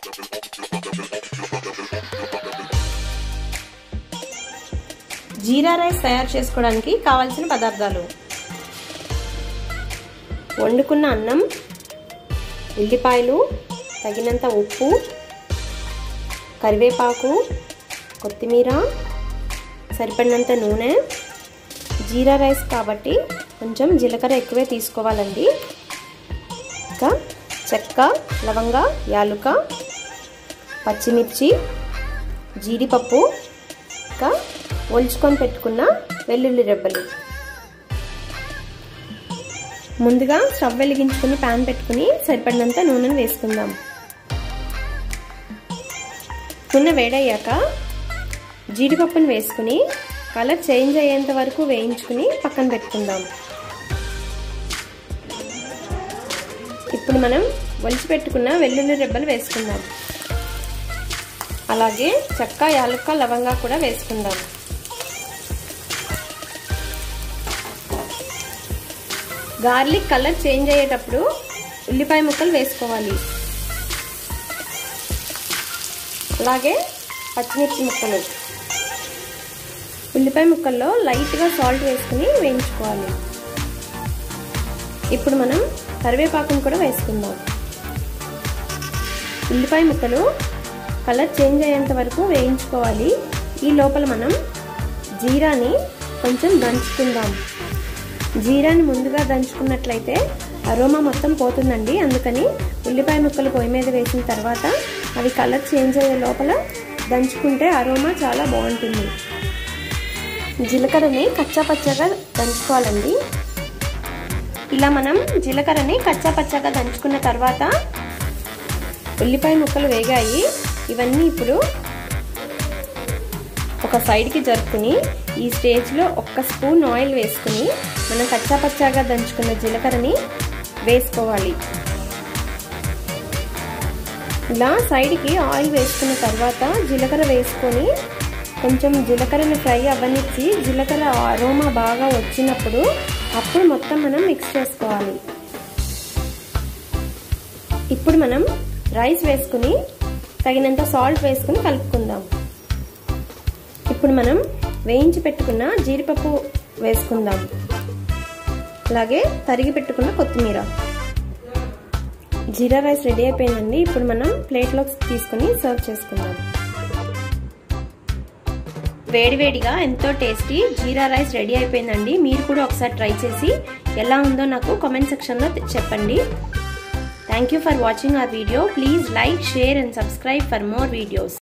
జీరా rice తయారు చేసుకోవడానికి కావాల్సిన పదార్థాలు వండుకున్న అన్నం ఉల్లిపాయలు తగినంత ఉప్పు కరివేపాకు కొత్తిమీర సరిపడినంత నూనె జీరా రైస్ కాబట్టి కొంచెం జీలకర్ర ఎక్కువే తీసుకోవాలండి ఇంకా చెక్క లవంగ యాలుక పచ్చిమిర్చి జీడిపప్పు ఇంకా ఒలుచుకొని పెట్టుకున్న వెల్లుల్లి రెబ్బలు ముందుగా స్టవ్ వెలిగించుకుని ప్యాన్ పెట్టుకుని సరిపడినంత నూనెను వేసుకుందాం నూనె వేడయ్యాక జీడిపప్పును వేసుకుని కలర్ చేంజ్ అయ్యేంత వరకు వేయించుకుని పక్కన పెట్టుకుందాం ఇప్పుడు మనం ఒలిచి పెట్టుకున్న వెల్లుల్లి రెబ్బలు వేసుకుందాం అలాగే చెక్క యాలక్క లవంగా కూడా వేసుకుందాం గార్లిక్ కలర్ చేంజ్ అయ్యేటప్పుడు ఉల్లిపాయ ముక్కలు వేసుకోవాలి అలాగే పచ్చిమిర్చి ముక్కలు ఉల్లిపాయ ముక్కల్లో లైట్గా సాల్ట్ వేసుకుని వేయించుకోవాలి ఇప్పుడు మనం కరివేపాకును కూడా వేసుకుందాం ఉల్లిపాయ ముక్కలు కలర్ చేంజ్ అయ్యేంత వరకు వేయించుకోవాలి ఈ లోపల మనం జీరాని కొంచెం దంచుకుందాం జీరాని ముందుగా దంచుకున్నట్లయితే అరోమా మొత్తం పోతుందండి అందుకని ఉల్లిపాయ ముక్కలు పొయ్యి మీద వేసిన తర్వాత అవి కలర్ చేంజ్ అయ్యే లోపల దంచుకుంటే అరోమా చాలా బాగుంటుంది జీలకర్రని కచ్చా పచ్చగా దంచుకోవాలండి ఇలా మనం జీలకర్రని కచ్చా పచ్చగా దంచుకున్న తర్వాత ఉల్లిపాయ ముక్కలు వేగాయి ఇవన్నీ ఇప్పుడు ఒక సైడ్కి జరుపుకుని ఈ స్టేజ్లో ఒక్క స్పూన్ ఆయిల్ వేసుకుని మనం కచ్చా పచ్చాగా దంచుకున్న జీలకర్రని వేసుకోవాలి ఇలా సైడ్కి ఆయిల్ వేసుకున్న తర్వాత జీలకర్ర వేసుకొని కొంచెం జీలకర్రని ఫ్రై అవ్వనిచ్చి జీలకర్ర అరోమా బాగా వచ్చినప్పుడు అప్పుడు మొత్తం మనం మిక్స్ చేసుకోవాలి ఇప్పుడు మనం రైస్ వేసుకుని తగినంత సాల్ట్ వేసుకుని కలుపుకుందాం ఇప్పుడు మనం వేయించి పెట్టుకున్న జీడిపప్పు వేసుకుందాం అలాగే తరిగి పెట్టుకున్న కొత్తిమీర జీరా రైస్ రెడీ అయిపోయిందండి ఇప్పుడు మనం ప్లేట్లోకి తీసుకుని సర్వ్ చేసుకుందాం వేడివేడిగా ఎంతో టేస్టీ జీరా రైస్ రెడీ అయిపోయిందండి మీరు కూడా ఒకసారి ట్రై చేసి ఎలా ఉందో నాకు కామెంట్ సెక్షన్లో చెప్పండి thank you for watching our video please like share and subscribe for more videos